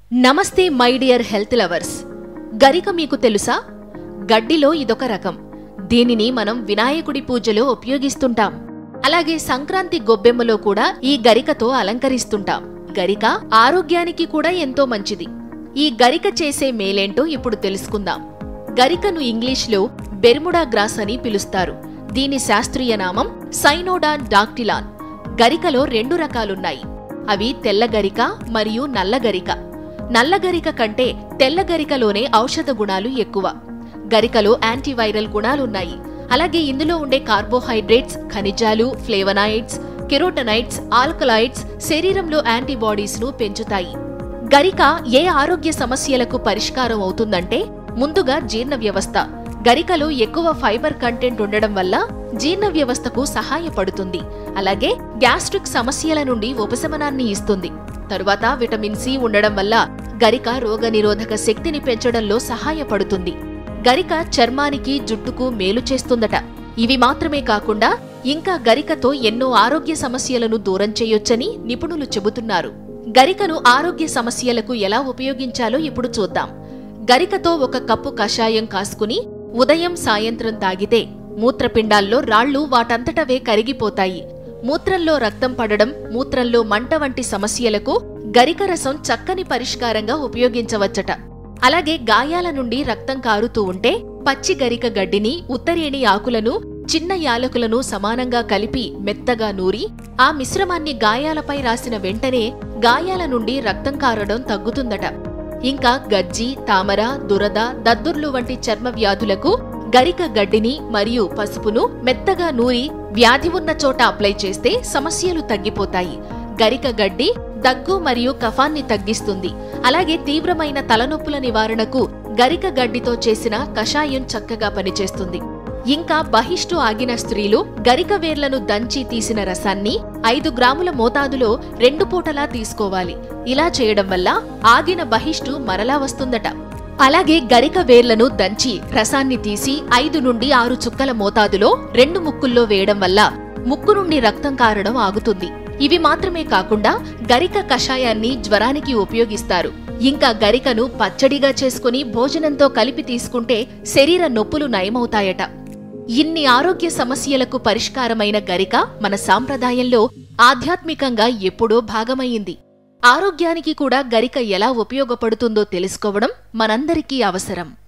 నమస్తే my dear health lovers గరిక మీకు తెలుసా గడ్డిలో ఇదొక రకం దీనిని మనం వినాయకుడి పూజలో ఉపయోగిస్తుంటాం అలాగే సంక్రాంతి గొబ్బెమ్మలో కూడా ఈ గరికతో అలంకరిస్తుంటాం గరిక ఆరోగ్యానికి కూడా ఎంతో మంచిది ఈ గరిక చేసే మేలేంటో ఇప్పుడు తెలుసుకుందాం గరికను ఇంగ్లీష్లో బెర్ముడా గ్రాస్ అని పిలుస్తారు దీని శాస్త్రీయ నామం సైనోడాన్ డాక్టిలాన్ గరికలో రెండు రకాలున్నాయి అవి తెల్ల గరిక మరియు నల్ల గరిక నల్ల గరిక కంటే తెల్ల గరికలోనే ఔషధ గుణాలు ఎక్కువ గరికలో యాంటీవైరల్ గుణాలున్నాయి అలాగే ఇందులో ఉండే కార్బోహైడ్రేట్స్ ఖనిజాలు ఫ్లేవనాయిడ్స్ కెరోటనైడ్స్ ఆల్కలాయిడ్స్ శరీరంలో యాంటీబాడీస్ ను పెంచుతాయి గరిక ఏ ఆరోగ్య సమస్యలకు పరిష్కారం అవుతుందంటే ముందుగా జీర్ణ వ్యవస్థ గరికలో ఎక్కువ ఫైబర్ కంటెంట్ ఉండడం వల్ల జీర్ణ వ్యవస్థకు సహాయపడుతుంది అలాగే గ్యాస్ట్రిక్ సమస్యల నుండి ఉపశమనాన్ని ఇస్తుంది తరువాత విటమిన్ సి ఉండడం వల్ల గరిక రోగనిరోధక శక్తిని పెంచడంలో సహాయపడుతుంది గరిక చర్మానికి జుట్టుకు మేలు చేస్తుందట ఇవి మాత్రమే కాకుండా ఇంకా గరికతో ఎన్నో ఆరోగ్య సమస్యలను దూరం చేయొచ్చని నిపుణులు చెబుతున్నారు గరికను ఆరోగ్య సమస్యలకు ఎలా ఉపయోగించాలో ఇప్పుడు చూద్దాం గరికతో ఒక కప్పు కషాయం కాసుకుని ఉదయం సాయంత్రం తాగితే మూత్రపిండాల్లో రాళ్లు వాటంతటవే కరిగిపోతాయి మూత్రంలో రక్తం పడడం మూత్రంలో మంట వంటి సమస్యలకు గరిక రసం చక్కని పరిష్కారంగా ఉపయోగించవచ్చట అలాగే గాయాల నుండి రక్తం కారుతూ ఉంటే పచ్చి గరిక గడ్డిని ఉత్తరేణి ఆకులను చిన్న యాలకులను సమానంగా కలిపి మెత్తగా నూరి ఆ మిశ్రమాన్ని గాయాలపై రాసిన వెంటనే గాయాల నుండి రక్తం కారడం తగ్గుతుందట ఇంకా గజ్జి తామర దురద దద్దుర్లు వంటి చర్మ వ్యాధులకు గరిక గడ్డిని మరియు పసుపును మెత్తగా నూరి వ్యాధి ఉన్న చోట అప్లై చేస్తే సమస్యలు తగ్గిపోతాయి గరిక గడ్డి దగ్గు మరియు కఫాన్ని తగ్గిస్తుంది అలాగే తీవ్రమైన తలనొప్పుల నివారణకు గరిక గడ్డితో చేసిన కషాయం చక్కగా పనిచేస్తుంది ఇంకా బహిష్టు ఆగిన స్త్రీలు గరిక వేర్లను దంచి తీసిన రసాన్ని ఐదు గ్రాముల మోతాదులో రెండు పూటలా తీసుకోవాలి ఇలా చేయడం వల్ల ఆగిన బహిష్టు మరలా వస్తుందట అలాగే గరిక వేర్లను దంచి రసాన్ని తీసి ఐదు నుండి ఆరు చుక్కల మోతాదులో రెండు ముక్కుల్లో వేయడం వల్ల ముక్కు నుండి రక్తం కారడం ఆగుతుంది ఇవి మాత్రమే కాకుండా గరిక కషాయాన్ని జ్వరానికి ఉపయోగిస్తారు ఇంకా గరికను పచ్చడిగా చేసుకుని భోజనంతో కలిపి తీసుకుంటే శరీర నొప్పులు నయమవుతాయట ఇన్ని ఆరోగ్య సమస్యలకు పరిష్కారమైన గరిక మన సాంప్రదాయంలో ఆధ్యాత్మికంగా ఎప్పుడో భాగమయ్యింది ఆరోగ్యానికి కూడా గరిక ఎలా ఉపయోగపడుతుందో తెలుసుకోవడం మనందరికీ అవసరం